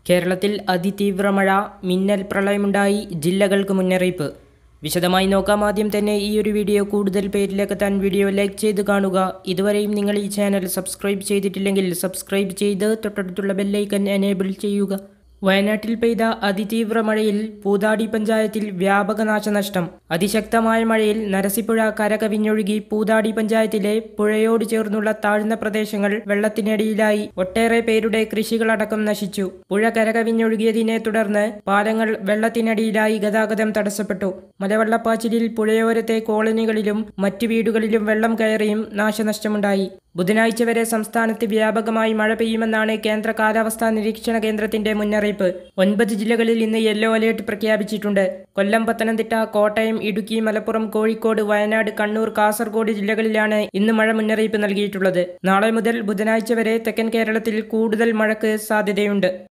കേരളത്തിൽ അതിതീവ്ര മഴ മിന്നൽ പ്രളയമുണ്ടായി ജില്ലകൾക്ക് മുന്നറിയിപ്പ് വിശദമായി നോക്കാം ആദ്യം തന്നെ ഈ ഒരു വീഡിയോ കൂടുതൽ പേരിലേക്കെത്താൻ വീഡിയോ ലൈക്ക് ചെയ്ത് കാണുക ഇതുവരെയും നിങ്ങൾ ഈ ചാനൽ സബ്സ്ക്രൈബ് ചെയ്തിട്ടില്ലെങ്കിൽ സബ്സ്ക്രൈബ് ചെയ്ത് തൊട്ടടുത്തുള്ള ബെല്ലൈക്കൻ എനേബിൾ ചെയ്യുക വയനാട്ടിൽ പെയ്ത അതിതീവ്ര മഴയിൽ പൂതാടി പഞ്ചായത്തിൽ വ്യാപക നാശനഷ്ടം അതിശക്തമായ മഴയിൽ നരസിപ്പുഴ കരകവിഞ്ഞൊഴുകി പൂതാടി പഞ്ചായത്തിലെ പുഴയോട് ചേർന്നുള്ള താഴ്ന്ന പ്രദേശങ്ങൾ വെള്ളത്തിനടിയിലായി ഒട്ടേറെ പേരുടെ കൃഷികളടക്കം നശിച്ചു പുഴ കരകവിഞ്ഞൊഴുകിയതിനെ തുടർന്ന് പാലങ്ങൾ വെള്ളത്തിനടിയിലായി ഗതാഗതം തടസ്സപ്പെട്ടു മലവെള്ളപ്പാച്ചിലിൽ പുഴയോരത്തെ കോളനികളിലും മറ്റു വീടുകളിലും വെള്ളം കയറിയും നാശനഷ്ടമുണ്ടായി ബുധനാഴ്ച വരെ സംസ്ഥാനത്ത് വ്യാപകമായി മഴ പെയ്യുമെന്നാണ് കേന്ദ്ര കാലാവസ്ഥാ നിരീക്ഷണ കേന്ദ്രത്തിന്റെ മുന്നറിയിപ്പ് ഒൻപത് ജില്ലകളിൽ ഇന്ന് യെല്ലോ അലേർട്ട് പ്രഖ്യാപിച്ചിട്ടുണ്ട് കൊല്ലം പത്തനംതിട്ട കോട്ടയം ഇടുക്കി മലപ്പുറം കോഴിക്കോട് വയനാട് കണ്ണൂർ കാസർഗോഡ് ജില്ലകളിലാണ് ഇന്ന് മഴ മുന്നറിയിപ്പ് നൽകിയിട്ടുള്ളത് നാളെ മുതൽ ബുധനാഴ്ച വരെ തെക്കൻ കേരളത്തിൽ കൂടുതൽ മഴയ്ക്ക് സാധ്യതയുണ്ട്